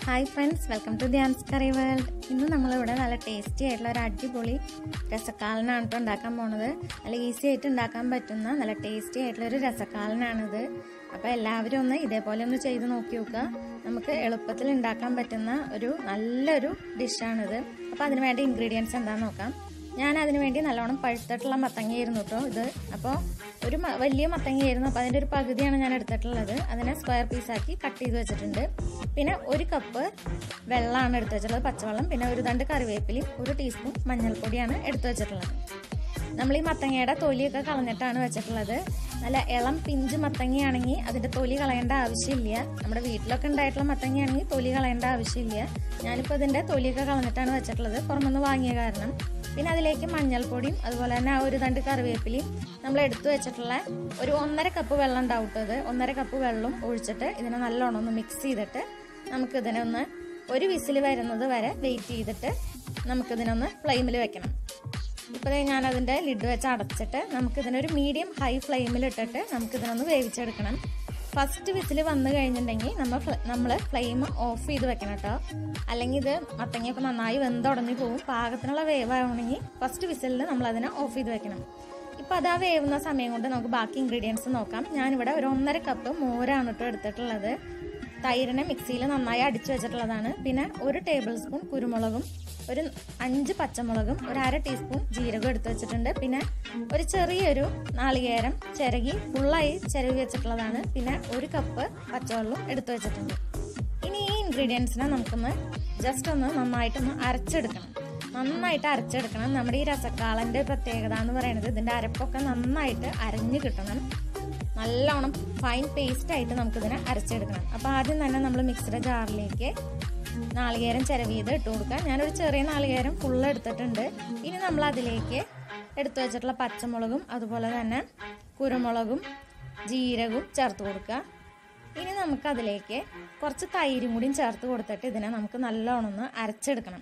hi friends welcome to Dhyan's curry world ഇന്ന് നമ്മളിവിടെ നല്ല ടേസ്റ്റി ആയിട്ടുള്ള ഒരു അടിപൊളി രസക്കാലനാണ് കേട്ടോ ഉണ്ടാക്കാൻ പോണത് നല്ല ഈസി ആയിട്ട് ഉണ്ടാക്കാൻ പറ്റുന്ന നല്ല ടേസ്റ്റി ആയിട്ടുള്ള ഒരു രസക്കാലനാണിത് അപ്പോൾ എല്ലാവരും ഒന്ന് ഇതേപോലെ ഒന്ന് ചെയ്ത് നോക്കി നോക്കുക നമുക്ക് എളുപ്പത്തിൽ ഉണ്ടാക്കാൻ പറ്റുന്ന ഒരു നല്ലൊരു ഡിഷാണിത് അപ്പോൾ അതിന് വേണ്ട ഇൻഗ്രീഡിയൻസ് എന്താണെന്ന് നോക്കാം ഞാൻ അതിന് വേണ്ടി നല്ലോണം പഴുത്തിട്ടുള്ള മത്തങ്ങയായിരുന്നു കേട്ടോ ഇത് അപ്പോൾ ഒരു മ- വലിയ മത്തങ്ങയായിരുന്നു അപ്പോൾ അതിൻ്റെ ഒരു പകുതിയാണ് ഞാൻ എടുത്തിട്ടുള്ളത് അതിനെ സ്ക്വയർ പീസാക്കി കട്ട് ചെയ്ത് വെച്ചിട്ടുണ്ട് പിന്നെ ഒരു കപ്പ് വെള്ളമാണ് എടുത്ത് വെച്ചിട്ടുള്ളത് പച്ചവെള്ളം പിന്നെ ഒരു തണ്ട് കറിവേപ്പിലയും ഒരു ടീസ്പൂൺ മഞ്ഞൾപ്പൊടിയാണ് എടുത്ത് വെച്ചിട്ടുള്ളത് നമ്മൾ ഈ മത്തങ്ങയുടെ തൊലിയൊക്കെ കളഞ്ഞിട്ടാണ് വെച്ചിട്ടുള്ളത് നല്ല ഇളം പിഞ്ച് മത്തങ്ങയാണെങ്കിൽ അതിൻ്റെ തൊലി കളയേണ്ട ആവശ്യമില്ല നമ്മുടെ വീട്ടിലൊക്കെ ഉണ്ടായിട്ടുള്ള മത്തങ്ങയാണെങ്കിൽ തൊലി കളയേണ്ട ആവശ്യമില്ല ഞാനിപ്പോൾ ഇതിൻ്റെ തൊലിയൊക്കെ കളഞ്ഞിട്ടാണ് വെച്ചിട്ടുള്ളത് പുറമെന്ന് വാങ്ങിയ കാരണം പിന്നെ അതിലേക്ക് മഞ്ഞൾപ്പൊടിയും അതുപോലെ തന്നെ ആ ഒരു തണ്ട് കറിവേപ്പിലയും നമ്മൾ എടുത്തു വെച്ചിട്ടുള്ള ഒരു ഒന്നര കപ്പ് വെള്ളം ഉണ്ടാവും ട്ടോ ഇത് ഒന്നര കപ്പ് വെള്ളം ഒഴിച്ചിട്ട് ഇതിനെ നല്ലോണം ഒന്ന് മിക്സ് ചെയ്തിട്ട് നമുക്കിതിനെ ഒന്ന് ഒരു വിസിൽ വരുന്നത് വരെ വെയിറ്റ് ചെയ്തിട്ട് നമുക്കിതിനൊന്ന് ഫ്ലെയിമിൽ വെക്കണം ഇപ്പോൾ ഞാൻ അതിൻ്റെ ലിഡ് വെച്ച് അടച്ചിട്ട് നമുക്കിതിനൊരു മീഡിയം ഹൈ ഫ്ലെയിമിൽ ഇട്ടിട്ട് നമുക്കിതിനൊന്ന് വേവിച്ചെടുക്കണം ഫസ്റ്റ് വിസിൽ വന്നു കഴിഞ്ഞിട്ടുണ്ടെങ്കിൽ നമ്മൾ നമ്മൾ ഫ്ലെയിം ഓഫ് ചെയ്ത് വെക്കണം കേട്ടോ അല്ലെങ്കിൽ ഇത് മത്തങ്ങയൊക്കെ നന്നായി വെന്തുടഞ്ഞു പോകും പാകത്തിനുള്ള വേവാണെങ്കിൽ ഫസ്റ്റ് വിസിലിൽ നമ്മൾ അതിനെ ഓഫ് ചെയ്ത് വെക്കണം ഇപ്പോൾ അത് ആ വേവുന്ന സമയം കൊണ്ട് നമുക്ക് ബാക്കി ഇൻഗ്രീഡിയൻസ് നോക്കാം ഞാനിവിടെ ഒരു ഒന്നര കപ്പ് മോരാണ് കേട്ടോ എടുത്തിട്ടുള്ളത് തൈരിനെ മിക്സിയിൽ നന്നായി അടിച്ചു വെച്ചിട്ടുള്ളതാണ് പിന്നെ ഒരു ടേബിൾ സ്പൂൺ കുരുമുളകും ഒരു അഞ്ച് പച്ചമുളകും ഒരു അര ടീസ്പൂൺ ജീരകം എടുത്തു വെച്ചിട്ടുണ്ട് പിന്നെ ഒരു ചെറിയൊരു നാളികേരം ചിരകി ഫുള്ളായി ചിരകി വെച്ചിട്ടുള്ളതാണ് പിന്നെ ഒരു കപ്പ് പച്ചവെള്ളം എടുത്തു വെച്ചിട്ടുണ്ട് ഇനി ഈ ഇൻഗ്രീഡിയൻസിനെ നമുക്കൊന്ന് ജസ്റ്റ് ഒന്ന് നന്നായിട്ടൊന്ന് അരച്ചെടുക്കണം നന്നായിട്ട് അരച്ചെടുക്കണം നമ്മുടെ ഈ രസക്കാളൻ്റെ പ്രത്യേകത എന്ന് പറയുന്നത് ഇതിൻ്റെ അരപ്പൊക്കെ നന്നായിട്ട് അരഞ്ഞു കിട്ടണം നല്ലോണം ഫൈൻ പേസ്റ്റ് ആയിട്ട് നമുക്കിതിനെ അരച്ചെടുക്കണം അപ്പോൾ ആദ്യം തന്നെ നമ്മൾ മിക്സിയുടെ ജാറിലേക്ക് നാളികേരം ചിരവിയത് ഇട്ട് കൊടുക്കുക ഞാനൊരു ചെറിയ നാളികേരം ഫുള്ള് എടുത്തിട്ടുണ്ട് ഇനി നമ്മൾ അതിലേക്ക് എടുത്തു വെച്ചിട്ടുള്ള പച്ചമുളകും അതുപോലെ തന്നെ കുരുമുളകും ജീരകവും ചേർത്ത് കൊടുക്കുക ഇനി നമുക്ക് അതിലേക്ക് കുറച്ച് തൈരും കൂടിയും ചേർത്ത് കൊടുത്തിട്ട് ഇതിനെ നമുക്ക് നല്ലോണം ഒന്ന് അരച്ചെടുക്കണം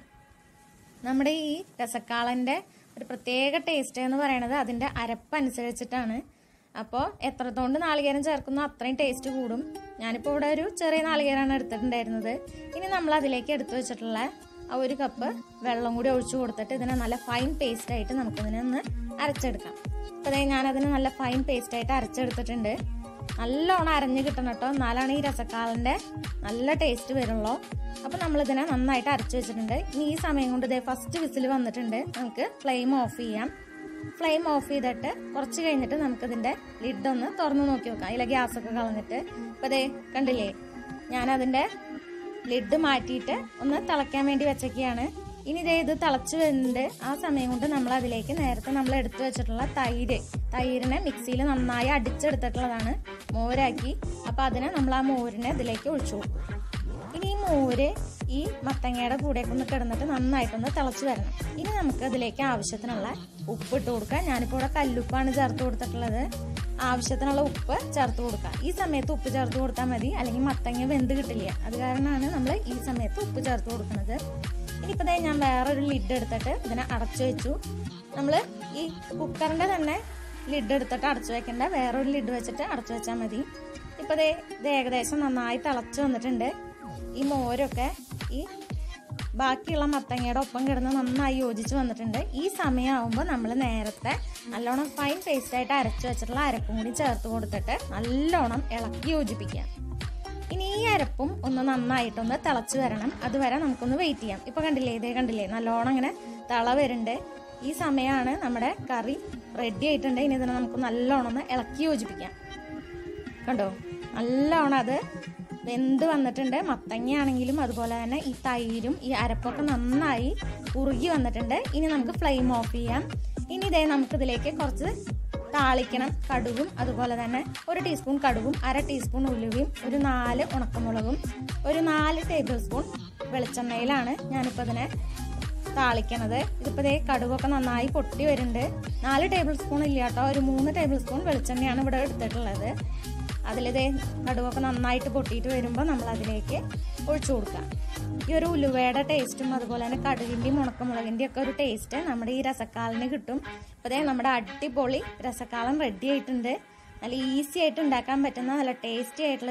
നമ്മുടെ ഈ രസക്കാളൻ്റെ ഒരു പ്രത്യേക ടേസ്റ്റ് എന്ന് പറയുന്നത് അതിൻ്റെ അരപ്പനുസരിച്ചിട്ടാണ് അപ്പോൾ എത്രത്തോണ്ട് നാളികേരം ചേർക്കുന്നോ അത്രയും ടേസ്റ്റ് കൂടും ഞാനിപ്പോൾ ഇവിടെ ഒരു ചെറിയ നാളികേരമാണ് എടുത്തിട്ടുണ്ടായിരുന്നത് ഇനി നമ്മൾ അതിലേക്ക് എടുത്തു വെച്ചിട്ടുള്ള ആ ഒരു കപ്പ് വെള്ളം കൂടി ഒഴിച്ചു കൊടുത്തിട്ട് ഇതിനെ നല്ല ഫൈൻ പേസ്റ്റ് ആയിട്ട് നമുക്കിതിനെ ഒന്ന് അരച്ചെടുക്കാം അപ്പോൾ അതായത് ഞാനതിന് നല്ല ഫൈൻ പേസ്റ്റ് ആയിട്ട് അരച്ചെടുത്തിട്ടുണ്ട് നല്ലോണം അരഞ്ഞ് കിട്ടണം കേട്ടോ എന്നാലാണ് ഈ രസക്കാളൻ്റെ നല്ല ടേസ്റ്റ് വരുള്ളൂ അപ്പോൾ നമ്മളിതിനെ നന്നായിട്ട് അരച്ച് വെച്ചിട്ടുണ്ട് ഇനി ഈ സമയം കൊണ്ട് ഇതേ ഫസ്റ്റ് വിസിൽ വന്നിട്ടുണ്ട് നമുക്ക് ഫ്ലെയിം ഓഫ് ചെയ്യാം ഫ്ലെയിം ഓഫ് ചെയ്തിട്ട് കുറച്ച് കഴിഞ്ഞിട്ട് നമുക്കിതിൻ്റെ ലിഡ് ഒന്ന് തുറന്ന് നോക്കി നോക്കാം അതിലെ ഗ്യാസൊക്കെ കളഞ്ഞിട്ട് അപ്പോൾ അതേ കണ്ടില്ലേ ഞാനതിൻ്റെ ലിഡ് മാറ്റിയിട്ട് ഒന്ന് തിളയ്ക്കാൻ വേണ്ടി വെച്ചൊക്കെയാണ് ഇനി ഇതേ ഇത് തിളച്ച് വരുന്നുണ്ട് ആ സമയം കൊണ്ട് നമ്മൾ അതിലേക്ക് നേരത്തെ നമ്മൾ എടുത്തു വെച്ചിട്ടുള്ള തൈര് തൈരിനെ മിക്സിയിൽ നന്നായി അടിച്ചെടുത്തിട്ടുള്ളതാണ് മോരാക്കി അപ്പോൾ അതിനെ നമ്മൾ ആ മോരിനെ ഇതിലേക്ക് ഒഴിച്ചു കൊടുക്കും ഇനി ഈ മോര് ഈ മത്തങ്ങയുടെ കൂടെയൊക്കെ ഒന്ന് കിടന്നിട്ട് നന്നായിട്ടൊന്ന് തിളച്ച് വരണം ഇനി നമുക്ക് അതിലേക്ക് ആവശ്യത്തിനുള്ള ഉപ്പ് ഇട്ട് കൊടുക്കാം ഞാനിപ്പോൾ ഇവിടെ കല്ലുപ്പാണ് ചേർത്ത് കൊടുത്തിട്ടുള്ളത് ആവശ്യത്തിനുള്ള ഉപ്പ് ചേർത്ത് കൊടുക്കാം ഈ സമയത്ത് ഉപ്പ് ചേർത്ത് കൊടുത്താൽ മതി അല്ലെങ്കിൽ മത്തങ്ങ വെന്ത് കിട്ടില്ല അത് കാരണമാണ് നമ്മൾ ഈ സമയത്ത് ഉപ്പ് ചേർത്ത് കൊടുക്കുന്നത് ഇനിയിപ്പോൾ ദേ ഞാൻ വേറൊരു ലിഡ് എടുത്തിട്ട് ഇതിനെ അടച്ചു വെച്ചു നമ്മൾ ഈ കുക്കറിൻ്റെ തന്നെ ലിഡ് എടുത്തിട്ട് അടച്ചു വെക്കേണ്ട വേറൊരു ലിഡ് വെച്ചിട്ട് അടച്ചു വെച്ചാൽ മതി ഇപ്പോൾ ദേ ഇത് ഏകദേശം നന്നായി തിളച്ച് വന്നിട്ടുണ്ട് ഈ മോരൊക്കെ ഈ ബാക്കിയുള്ള മത്തങ്ങയുടെ ഒപ്പം കിടന്ന് നന്നായി യോജിച്ച് വന്നിട്ടുണ്ട് ഈ സമയമാകുമ്പോൾ നമ്മൾ നേരത്തെ നല്ലോണം ഫൈൻ പേസ്റ്റായിട്ട് അരച്ചു വെച്ചിട്ടുള്ള അരപ്പും കൂടി ചേർത്ത് കൊടുത്തിട്ട് നല്ലോണം ഇളക്കി യോജിപ്പിക്കാം ഇനി ഈ അരപ്പും ഒന്ന് നന്നായിട്ടൊന്ന് തിളച്ച് വരണം അതുവരെ നമുക്കൊന്ന് വെയിറ്റ് ചെയ്യാം ഇപ്പോൾ കണ്ടില്ലേ ഇതേ കണ്ടില്ലേ നല്ലോണം ഇങ്ങനെ തിള വരുന്നുണ്ട് ഈ സമയമാണ് നമ്മുടെ കറി റെഡി ആയിട്ടുണ്ട് ഇനി ഇതിനെ നമുക്ക് നല്ലോണം ഒന്ന് ഇളക്കി യോജിപ്പിക്കാം കണ്ടോ നല്ലോണം അത് വെന്ത് വന്നിട്ടുണ്ട് മത്തങ്ങയാണെങ്കിലും അതുപോലെ തന്നെ ഈ തൈരും ഈ അരപ്പൊക്കെ നന്നായി ഉറുകി വന്നിട്ടുണ്ട് ഇനി നമുക്ക് ഫ്ലെയിം ഓഫ് ചെയ്യാം ഇനി ഇതേ നമുക്കിതിലേക്ക് കുറച്ച് താളിക്കണം കടുകും അതുപോലെ തന്നെ ഒരു ടീസ്പൂൺ കടുകും അര ടീസ്പൂൺ ഉലുവയും ഒരു നാല് ഉണക്കമുളകും ഒരു നാല് ടേബിൾ സ്പൂൺ വെളിച്ചെണ്ണയിലാണ് ഞാനിപ്പോൾ ഇതിനെ താളിക്കണത് ഇതിപ്പോൾ ദേ കടുകൊക്കെ നന്നായി പൊട്ടി വരുന്നുണ്ട് നാല് ടേബിൾ സ്പൂൺ ഇല്ല കേട്ടോ ഒരു മൂന്ന് ടേബിൾ സ്പൂൺ വെളിച്ചെണ്ണയാണ് ഇവിടെ എടുത്തിട്ടുള്ളത് അതിലിതേ കടുകൊക്കെ നന്നായിട്ട് പൊട്ടിയിട്ട് വരുമ്പോൾ നമ്മൾ അതിലേക്ക് ഒഴിച്ചു കൊടുക്കാം ഈ ഒരു ഉലുവയുടെ ടേസ്റ്റും അതുപോലെ തന്നെ കടുകിൻ്റെയും ഉണക്കമുളകിൻ്റെയും ഒക്കെ ഒരു ടേസ്റ്റ് നമ്മുടെ ഈ രസക്കാലിന് കിട്ടും അപ്പോൾ ദേ നമ്മുടെ അടിപൊളി രസക്കാലം റെഡി ആയിട്ടുണ്ട് നല്ല ഈസി ആയിട്ട് ഉണ്ടാക്കാൻ പറ്റുന്ന നല്ല ടേസ്റ്റി ആയിട്ടുള്ളൊരു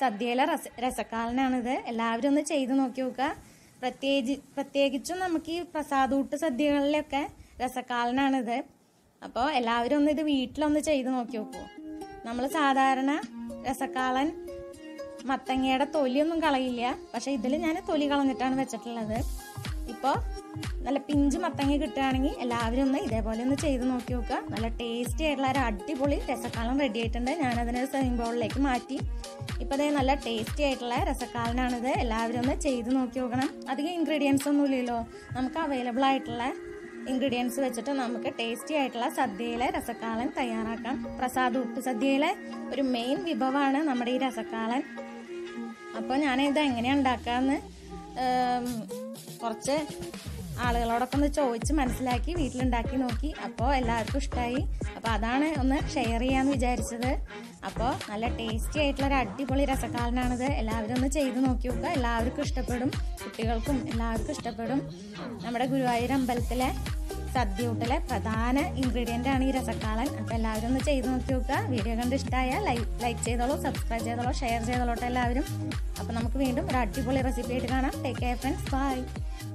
സദ്യയിലെ രസ രസക്കാലനാണിത് എല്ലാവരും ഒന്ന് ചെയ്ത് നോക്കി നോക്കുക പ്രത്യേകിച്ച് പ്രത്യേകിച്ചും നമുക്ക് ഈ പ്രസാദൂട്ട് സദ്യകളിലൊക്കെ രസക്കാലനാണിത് അപ്പോൾ എല്ലാവരും ഒന്ന് ഇത് വീട്ടിലൊന്ന് ചെയ്ത് നോക്കി നോക്കൂ നമ്മൾ സാധാരണ രസക്കാളൻ മത്തങ്ങയുടെ തൊലിയൊന്നും കളയില്ല പക്ഷെ ഇതിൽ ഞാൻ തൊലി കളഞ്ഞിട്ടാണ് വെച്ചിട്ടുള്ളത് ഇപ്പോൾ നല്ല പിഞ്ച് മത്തങ്ങ കിട്ടുകയാണെങ്കിൽ എല്ലാവരും ഒന്ന് ഇതേപോലെ ഒന്ന് ചെയ്ത് നോക്കി നോക്കുക നല്ല ടേസ്റ്റി ആയിട്ടുള്ള ഒരു അടിപൊളി രസക്കാലം റെഡി ആയിട്ടുണ്ട് ഞാനതിനെ സെയിം ബൗളിലേക്ക് മാറ്റി ഇപ്പോൾ അതേ നല്ല ടേസ്റ്റി ആയിട്ടുള്ള രസക്കാലനാണിത് എല്ലാവരും ഒന്ന് ചെയ്ത് നോക്കി നോക്കണം അധികം ഇൻഗ്രീഡിയൻസ് ഒന്നും ഇല്ലല്ലോ നമുക്ക് അവൈലബിൾ ആയിട്ടുള്ള ഇൻഗ്രീഡിയൻസ് വെച്ചിട്ട് നമുക്ക് ടേസ്റ്റി ആയിട്ടുള്ള സദ്യയിലെ രസക്കാളൻ തയ്യാറാക്കാം പ്രസാദ് ഉപ്പ് സദ്യയിലെ ഒരു മെയിൻ വിഭവമാണ് നമ്മുടെ ഈ രസക്കാളൻ അപ്പോൾ ഞാനിത് എങ്ങനെയാണ് ഉണ്ടാക്കാമെന്ന് ഉം, കുറച്ച് ആളുകളോടൊക്കെ ഒന്ന് ചോദിച്ച് മനസ്സിലാക്കി വീട്ടിലുണ്ടാക്കി നോക്കി അപ്പോൾ എല്ലാവർക്കും ഇഷ്ടമായി അപ്പോൾ അതാണ് ഒന്ന് ഷെയർ ചെയ്യാമെന്ന് വിചാരിച്ചത് അപ്പോൾ നല്ല ടേസ്റ്റി ആയിട്ടുള്ള ഒരു അടിപൊളി രസക്കാലനാണിത് എല്ലാവരും ഒന്ന് ചെയ്ത് നോക്കി നോക്കുക എല്ലാവർക്കും ഇഷ്ടപ്പെടും കുട്ടികൾക്കും എല്ലാവർക്കും ഇഷ്ടപ്പെടും നമ്മുടെ ഗുരുവായൂർ അമ്പലത്തിലെ സദ്യയൂട്ടിലെ പ്രധാന ഇൻഗ്രീഡിയൻ്റ് ആണ് ഈ രസക്കാളൻ അപ്പോൾ എല്ലാവരും ഒന്ന് ചെയ്ത് നോക്കി നോക്കുക വീഡിയോ കണ്ട് ഇഷ്ടമായാൽ ലൈക്ക് ലൈക്ക് ചെയ്തോളൂ സബ്സ്ക്രൈബ് ചെയ്തോളൂ ഷെയർ ചെയ്തോളൂ എല്ലാവരും അപ്പോൾ നമുക്ക് വീണ്ടും ഒരു അടിപൊളി റെസിപ്പി ആയിട്ട് കാണാം ടേക്ക് കെയർ ഫ്രണ്ട്സ് ബൈ